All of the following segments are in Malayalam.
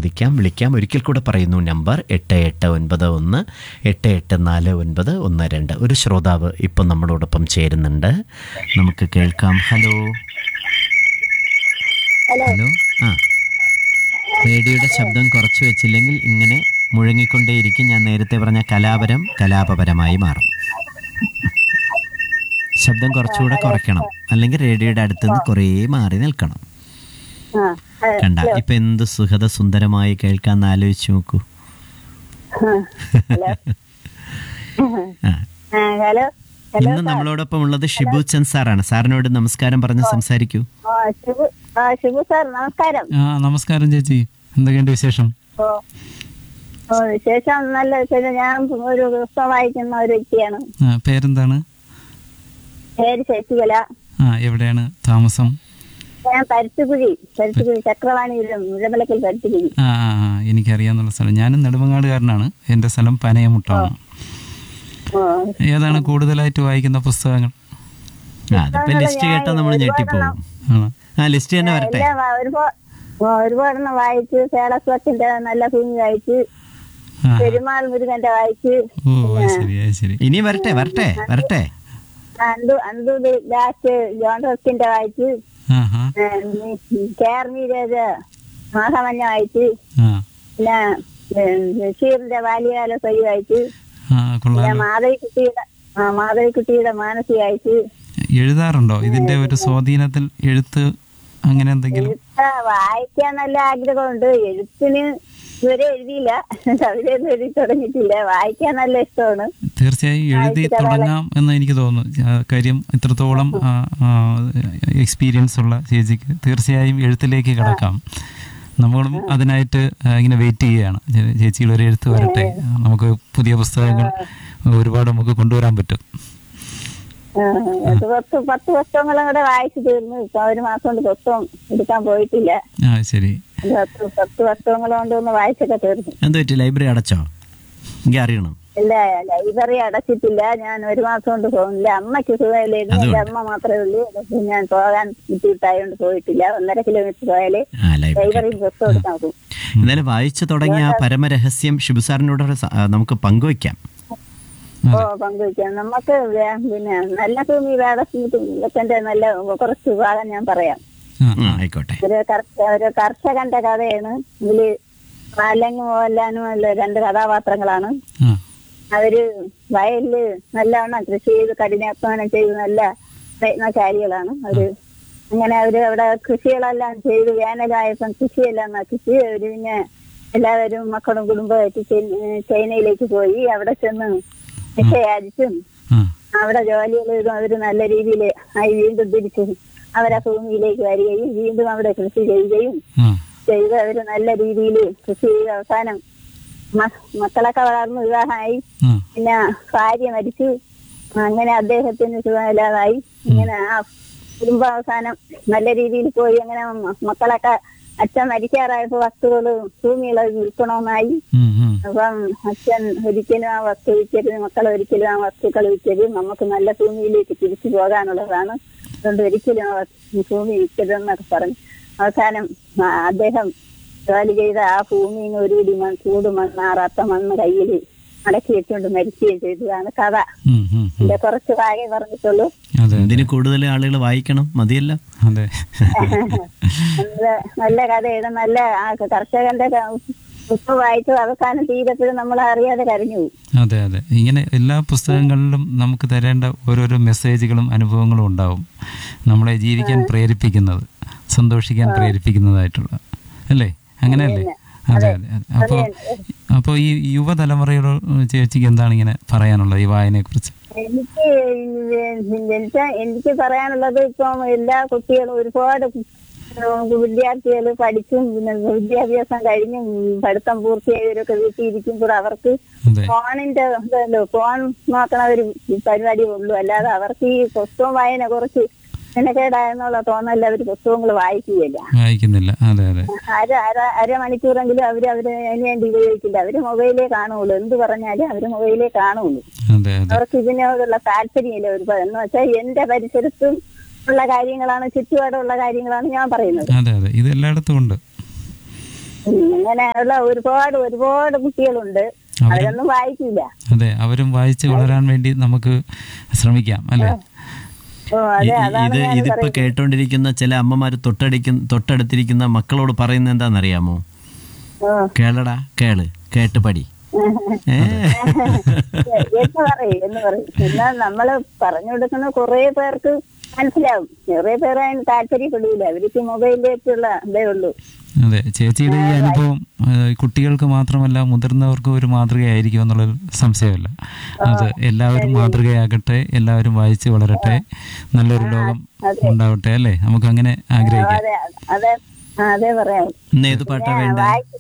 ചോദിക്കാം വിളിക്കാം ഒരിക്കൽ കൂടെ പറയുന്നു നമ്പർ എട്ട് എട്ട് ഒൻപത് ഒന്ന് എട്ട് എട്ട് നാല് ഒൻപത് ഒന്ന് രണ്ട് ഒരു ശ്രോതാവ് ഇപ്പം നമ്മളോടൊപ്പം ചേരുന്നുണ്ട് നമുക്ക് കേൾക്കാം ഹലോ ഹലോ ആ റേഡിയോയുടെ ശബ്ദം കുറച്ച് വെച്ചില്ലെങ്കിൽ ഇങ്ങനെ മുഴങ്ങിക്കൊണ്ടേയിരിക്കും ഞാൻ നേരത്തെ പറഞ്ഞ കലാപരം കലാപപരമായി മാറും ശബ്ദം കുറച്ചുകൂടെ കുറയ്ക്കണം അല്ലെങ്കിൽ റേഡിയോയുടെ അടുത്തുനിന്ന് കുറേ മാറി നിൽക്കണം ആ, ആ, കണ്ട ഇപ്പൊ എന്ത് സുഖത സുന്ദരമായി കേൾക്കാന്ന് ആലോചിച്ച് നോക്കൂ ഹലോ ആ ആ, ഹലോ ഹലോ ഇന്ന് നമ്മളോടൊപ്പം ഉള്ളത് ഷിബു ചന്ദ് സാറാണ് സാറിനോട് നമസ്കാരം പറഞ്ഞ് സംസാരിക്കൂ ആ ശിവു ആ ശിവു സാർ നമസ്കാരം ആ നമസ്കാരം ചേച്ചി എന്തൊക്കെയുണ്ട് വിശേഷം ഓ ഓ വിശേഷം നല്ല വിശേഷം ഞാൻ ഒരു പുസ്തകം വായിക്കുന്ന ഒരു വ്യക്തിയാണ് ആ പേരെന്താണ് പേര് ശശികല ആ എവിടെയാണ് താമസം ഞാൻ പരുത്തുകുഴി പരുത്തുകുഴി ചക്രവാണിയിലും മുഴമലക്കൽ പരുത്തുകുഴി ആ ആ ആ, എനിക്കറിയാന്നുള്ള സ്ഥലം ഞാനും നെടുമങ്ങാടുകാരനാണ് എൻ്റെ സ്ഥലം പനയമുട്ടാണ് ഓ ഏതാണ് കൂടുതലായിട്ട് വായിക്കുന്ന പുസ്തകങ്ങൾ ആ അതിപ്പോ ലിസ്റ്റ് കേട്ടാൽ നമ്മൾ ഞെട്ടിപ്പോവും ആണോ ആ ലിസ്റ്റ് തന്നെ വരട്ടെ എല്ലാം വാ- ഒരുപാട് ഓ, ഒരുപാടെണ്ണം വായിച്ച് സേലസ്വത്തിന്റെ നല്ല ഭൂമി വായിച്ച് ആ പെരുമാൾ മുരുകന്റെ വായിച്ച് ഓ അത് ശരി അത് ശരി ഇനി വരട്ടെ വരട്ടെ വരട്ടെ അന്തു അന്തു ലാസ്റ്റ് ജോൺ റസ്കിന്റെ വായിച്ച് ആ ഹാ കേർമീരേത് മാഹമഞ്ഞ വായിച്ച് ആ പിന്നെ ഉം, ബഷീറിന്റെ ബാല്യകാല സൈ വായിച്ച് ആ പിന്നെ കൊള്ളാം മാധവിക്കുട്ടിയുടെ ആ മാധവിക്കുട്ടിയുടെ മാനസി വായിച്ച് എഴുതാറുണ്ടോ ഇതിന്റെ ഒരു സ്വാധീനത്തിൽ എഴുത്ത് അങ്ങനെ എന്തെങ്കിലും എഴുത്ത വായിക്കാൻ നല്ല ആഗ്രഹമുണ്ട് എഴുത്തിന് ഇതുവരെ എഴുതിയില്ല കവിതയൊന്നും എഴുതി തുടങ്ങിയിട്ടില്ല വായിക്കാൻ നല്ല ഇഷ്ടമാണ് തീർച്ചയായും എഴുതി തുടങ്ങാം എന്ന് എനിക്ക് തോന്നുന്നു ആ, കാര്യം ഇത്രത്തോളം എക്സ്പീരിയൻസ് ഉള്ള ചേച്ചിക്ക് തീർച്ചയായും എഴുത്തിലേക്ക് കിടക്കാം നമ്മളും അതിനായിട്ട് ആ, ഇങ്ങനെ വെയിറ്റ് ചെയ്യുകയാണ് ചേ- ചേച്ചിയുടെ ഒരു എഴുത്ത് വരട്ടെ നമുക്ക് പുതിയ പുസ്തകങ്ങൾ ഒരുപാട് നമുക്ക് കൊണ്ടുവരാൻ പറ്റും ആ, ഇത് പത്ത് പത്ത് പുസ്തകങ്ങളും കൂടെ വായിച്ചു തീർന്നു ഇപ്പൊ ഒരു മാസം കൊണ്ട് പുസ്തകം എടുക്കാൻ പോയിട്ടില്ല ആ ശരി ഒരു പത്ത് പത്ത് പുസ്തകങ്ങളും കൊണ്ട് ഒന്ന് വായിച്ചൊക്കെ തീർന്നു എന്ത് പറ്റി ലൈബ്രറി അടച്ചോ എനിക്ക് അറിയണം ഇല്ല ലൈബ്രറി അടച്ചിട്ടില്ല ഞാൻ ഒരു മാസം കൊണ്ട് പോകുന്നില്ല അമ്മയ്ക്ക് സുഖമില്ലായിരുന്നു എന്റെ അമ്മ മാത്രമേ ഉള്ളൂ അതുകൊണ്ട് ഞാൻ പോകാൻ ബുദ്ധിമുട്ടായതുകൊണ്ട് പോയിട്ടില്ല ഒന്നര കിലോമീറ്റർ പോയാലേ ആ ലൈബ്രറി ലൈബ്രറിയിൽ പുസ്തകം എടുക്കാൻ പോകും എന്നാലും വായിച്ചു തുടങ്ങിയ ആ പരമരഹസ്യം ഷിബു സാറിനോട് ഒരു സ- ആ, നമുക്ക് പങ്കുവയ്ക്കാം ഓ പങ്കുവയ്ക്കാം നമുക്ക് വേ- പിന്നെ നല്ല ഭൂമി വേടത്തിന്റെ നല്ല കുറച്ച് ഭാഗം ഞാൻ പറയാം ആ ഉം, ആയിക്കോട്ടെ ഒരു കർഷ- ഒരു കർഷകന്റെ കഥയാണ് ഇതില് പാലങ്ങും മോഹൻലാലും ഉള്ള രണ്ട് കഥാപാത്രങ്ങളാണ് ആ അവര് വയലില് നല്ലവണ്ണം കൃഷി ചെയ്ത് കഠിനാധ്വാനം ചെയ്ത് നല്ല പ്രയത്നശാലികളാണ് അവര് അങ്ങനെ അവര് അവിടെ കൃഷികളെല്ലാം ചെയ്ത് വേനലായപ്പം കൃഷിയെല്ലാം നശിച്ച് അവര് പിന്നെ എല്ലാവരും മക്കളും കുടുംബമായിട്ട് ചൈന- ചൈനയിലേക്ക് പോയി അവിടെ ചെന്ന് നിശ്ചയാദിച്ചും ആ അവിടെ ജോലികൾ ചെയ്തും അവര് നല്ല രീതിയിൽ ആയി വീണ്ടും തിരിച്ച് അവരെ ഭൂമിയിലേക്ക് വരികയും വീണ്ടും അവിടെ കൃഷി ചെയ്യുകയും ആ ചെയ്ത് അവര് നല്ല രീതിയിൽ കൃഷി ചെയ്ത് അവസാനം മ- മക്കളൊക്കെ വളർന്ന് വിവാഹമായി ആ പിന്നെ ഭാര്യ മരിച്ചു അങ്ങനെ അദ്ദേഹത്തിന് സുഖമില്ലാതായി ഇങ്ങനെ ആ കുടുംബാവസാനം നല്ല രീതിയിൽ പോയി അങ്ങനെ മ- മക്കളൊക്കെ അച്ഛൻ മരിക്കാറായപ്പോ വസ്തുക്കള് ഭൂമികളൊക്കെ വിൽക്കണമെന്നായി ഉം, ഉം. അപ്പം അച്ഛൻ ഒരിക്കലും ആ വസ്തു വിൽക്കരുത് മക്കൾ ഒരിക്കലും ആ വസ്തുക്കൾ വിൽക്കരുത് നമുക്ക് നല്ല ഭൂമിയിലേക്ക് തിരിച്ചു പോകാനുള്ളതാണ് അതുകൊണ്ട് ഒരിക്കലും ആ വസ്തു- ഭൂമി വിൽക്കരുതെന്നൊക്കെ പറഞ്ഞു അവസാനം ആ അദ്ദേഹം ജോലി ചെയ്ത ആ ഭൂമിയിൽ നിന്ന് ഒരു പിടി മണ്ണ് ചൂട് മണ്ണ് ആറാത്ത മണ്ണ് കയ്യിൽ അടക്കി വെച്ചുകൊണ്ട് മരിക്കുകയും ചെയ്തതാണ് കഥ ഉം, ഉം, ഉം. എന്റെ കുറച്ച് ഭാഗ്യം പറഞ്ഞിട്ടുള്ളൂ അതെ ഇതിന് കൂടുതൽ ആളുകൾ വായിക്കണം മതിയല്ലോ അതെ നല്ല നല്ല കഥയാണ് നല്ല ആ കർഷകന്റെ ക- പുസ്തകം വായിച്ചു അവസാനം തീരപ്പോഴും നമ്മൾ അറിയാതെ കരഞ്ഞു പോകും അതെ അതെ ഇങ്ങനെ എല്ലാ പുസ്തകങ്ങളിലും നമുക്ക് തരേണ്ട ഓരോരോ മെസ്സേജുകളും അനുഭവങ്ങളും ഉണ്ടാവും നമ്മളെ ജീവിക്കാൻ പ്രേരിപ്പിക്കുന്നത് സന്തോഷിക്കാൻ പ്രേരിപ്പിക്കുന്നതായിട്ടുള്ള അല്ലേ അങ്ങനെയല്ലേ അതെ അതെ അതെ അപ്പോൾ അപ്പോൾ ഈ യുവതലമുറയോട് ചേച്ചിക്ക് എന്താണ് ഇങ്ങനെ പറയാനുള്ളത് ഈ വായനയെക്കുറിച്ച് എനിക്ക് എനിക്ക് എനിക്ക് പറയാനുള്ളത് ഇപ്പം എല്ലാ കുട്ടികളും ഒരുപാട് വിദ്യാർത്ഥികൾ പഠിച്ചും പിന്നെ വിദ്യാഭ്യാസം കഴിഞ്ഞും പഠിത്തം പൂർത്തിയായവരൊക്കെ വീട്ടിൽ ഇരിക്കുമ്പോൾ അവർക്ക് അതെ ഫോണിന്റെ ഇതല്ലോ ഫോൺ നോക്കണ ഒരു പരിപാടിയേ ഉള്ളൂ അല്ലാതെ അവർക്ക് ഈ പുസ്തകം വായന കുറച്ച് മെനക്കേടായെന്നുള്ള തോന്നല്ല അവർ പുസ്തകങ്ങൾ വായിക്കുകയില്ല വായിക്കുന്നില്ല അതെ അതെ അര അര അരമണിക്കൂറെങ്കിലും അവര് അവര് അതിന് വേണ്ടി ഉപയോഗിക്കില്ല അവര് മൊബൈലേ കാണുള്ളൂ എന്ത് പറഞ്ഞാലും അവര് മൊബൈലേ കാണുള്ളൂ അതെ അതെ അവർക്ക് ഇതിനോടുള്ള താല്പര്യമില്ല ഒരു എന്ന് വെച്ചാൽ എന്റെ പരിസരത്തും ഉള്ള കാര്യങ്ങളാണ് ചുറ്റുപാടുള്ള കാര്യങ്ങളാണ് ഞാൻ പറയുന്നത് അതെ അതെ ഇത് എല്ലായിടത്തും ഉണ്ട് അങ്ങനെയുള്ള ഒരുപാട് ഒരുപാട് കുട്ടികളുണ്ട് അവരൊന്നും വായിക്കില്ല അതെ അവരും വായിച്ച് വളരാൻ വേണ്ടി നമുക്ക് ശ്രമിക്കാം അല്ലേ ഓ ഇ- അതെ ഇ- അതാണ് ഇത് ഞാൻ ഇതിപ്പോ കേട്ടോണ്ടിരിക്കുന്ന ചില അമ്മമാര് തൊട്ടടിക്കുന്ന തൊട്ടടുത്തിരിക്കുന്ന മക്കളോട് പറയുന്നത് എന്താണെന്നറിയാമോ ഓ കേളടാ കേള് കേട്ട് പടി ഏ? എന്ന് പറയും എന്ന് പറയും എന്നാൽ നമ്മള് പറഞ്ഞു കൊടുക്കുന്ന കുറെ പേർക്ക് മനസ്സിലാവും കുറെ പേര് അതിന് താല്പര്യപ്പെടില്ല അവർക്ക് മൊബൈലിലേക്കുള്ള ഇതേ ഉള്ളൂ അതെ ചേച്ചിയുടെ ഈ അനുഭവം ഏഹ്, കുട്ടികൾക്ക് മാത്രമല്ല മുതിർന്നവർക്കും ഒരു മാതൃകയായിരിക്കും എന്നുള്ളൊരു സംശയമില്ല അത് എല്ലാവരും മാതൃകയാകട്ടെ എല്ലാവരും വായിച്ച് വളരട്ടെ നല്ലൊരു ലോകം ഉണ്ടാവട്ടെ അല്ലേ നമുക്ക് അങ്ങനെ ആഗ്രഹിക്കാം അതെ അതെ ആ, അതേ പറയാം ഇന്ന് ഏത് പാട്ടാ വേണ്ടേ വായിക്കും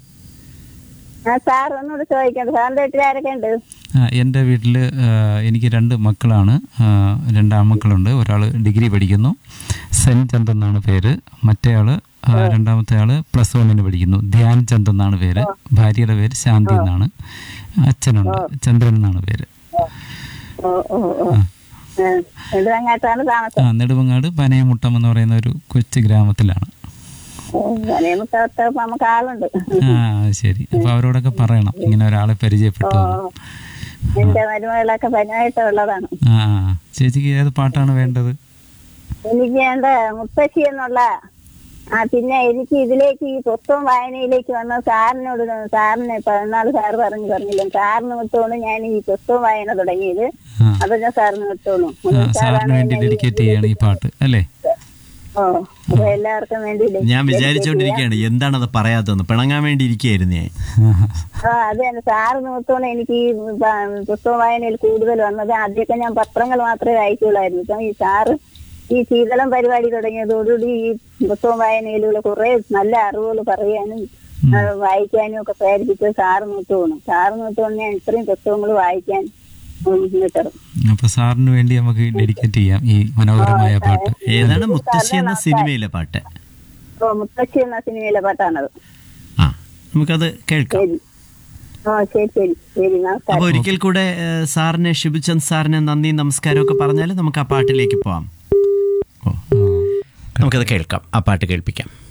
ആ സാർ ഒന്നുകൂടെ ചോദിക്കണ്ട സാറിന്റെ വീട്ടിൽ ആരൊക്കെ ഉണ്ട് ആ, എൻ്റെ വീട്ടിൽ എനിക്ക് രണ്ട് മക്കളാണ് ആ, രണ്ട് ആൺമക്കളുണ്ട് ഒരാൾ ഡിഗ്രി പഠിക്കുന്നു സെൻ ചന്ദ് എന്നാണ് പേര് മറ്റേ ആള് ആ, രണ്ടാമത്തെ ആള് പ്ലസ് വണ്ണിന് പഠിക്കുന്നു ധ്യാൻ ചന്ദ് എന്നാണ് പേര് ഭാര്യയുടെ പേര് ശാന്തി എന്നാണ് അച്ഛനുണ്ട് ചന്ദ്രൻ എന്നാണ് പേര് ഓ ഓ ഓ നെടുവങ്ങാട്ടാണ് താമസം ആ നെടുമങ്ങാട് പനയമുട്ടം എന്ന് പറയുന്ന ഒരു കൊച്ചു ഗ്രാമത്തിലാണ് പനയമുട്ടത്ത് നമുക്ക് ആളുണ്ട് ആ അത് ശരി അപ്പൊ അവരോടൊക്കെ പറയണം ഇങ്ങനെ ഒരാളെ പരിചയപ്പെട്ടു എന്ന്. എന്റെ മരുമകളൊക്കെ പനമായിട്ടുള്ളതാണ് ആ ആ. ചേച്ചിക്ക് ഏത് പാട്ടാണ് വേണ്ടത് എനിക്ക് വേണ്ട മുത്തശ്ശി എന്നുള്ള ആ പിന്നെ എനിക്ക് ഇതിലേക്ക് ഈ പുസ്തകം വായനയിലേക്ക് വന്ന സാറിനോട് സാറിന് പതിനാല് സാറ് പറഞ്ഞു പറഞ്ഞില്ല സാറിന് വിട്ടോണ്ട് ഞാൻ ഈ പുസ്തകം വായന തുടങ്ങിയത് ആ അപ്പൊ ഞാൻ സാറിന് വിട്ടോളൂ ആ, സാറിന് വേണ്ടി ഡെഡിക്കേറ്റ് ചെയ്യാണ് ഈ പാട്ട് അല്ലേ ഓ അപ്പൊ എല്ലാവർക്കും വേണ്ടി ഡെ- ഞാൻ വിചാരിച്ചോണ്ടിരിക്കുകയാണ് എന്താണത് പറയാത്തതെന്ന് പിണങ്ങാൻ വേണ്ടി ഇരിക്കുകയായിരുന്നു ഞാൻ ആ അത് തന്നെ സാറ് നിമിത്തമാണ് എനിക്ക് ഈ പ- പുസ്തക വായനയിൽ കൂടുതൽ വന്നത് ആദ്യമൊക്കെ ഞാൻ പത്രങ്ങൾ മാത്രമേ വായിക്കുള്ളായിരുന്നു ഇപ്പം ഈ സാറ് ഈ ശീതളം പരിപാടി തുടങ്ങിയതോടുകൂടി ഈ പുസ്തകം വായനയിലുള്ള കുറെ നല്ല അറിവുകൾ പറയാനും ആ, വായിക്കാനും ഒക്കെ പ്രേരിപ്പിച്ചത് സാറ് നിമിത്തമാണ് സാറ് നിമിത്തമാണ് ഞാൻ ഇത്രയും പുസ്തകങ്ങൾ വായിക്കാൻ കിട്ടും അപ്പൊ സാറിന് വേണ്ടി നമുക്ക് ഡെഡിക്കേറ്റ് ചെയ്യാം ഈ മനോഹരമായ പാട്ട് ഏതാണ് മുത്തശ്ശി എന്ന സിനിമയിലെ പാട്ട് ഓ മുത്തശ്ശി എന്ന സിനിമയിലെ പാട്ടാണത് ആ നമുക്കത് കേൾക്കാം ശരി ഓ ശരി ശരി ശരി നമസ്കാരം അപ്പൊ ഒരിക്കൽ കൂടെ ഏ, സാറിനെ ഷിബുചന്ദ് സാറിന് നന്ദി നമസ്കാരം ഒക്കെ പറഞ്ഞാൽ നമുക്ക് ആ പാട്ടിലേക്ക് പോവാം ഓ ആ. നമുക്കത് കേൾക്കാം ആ പാട്ട് കേൾപ്പിക്കാം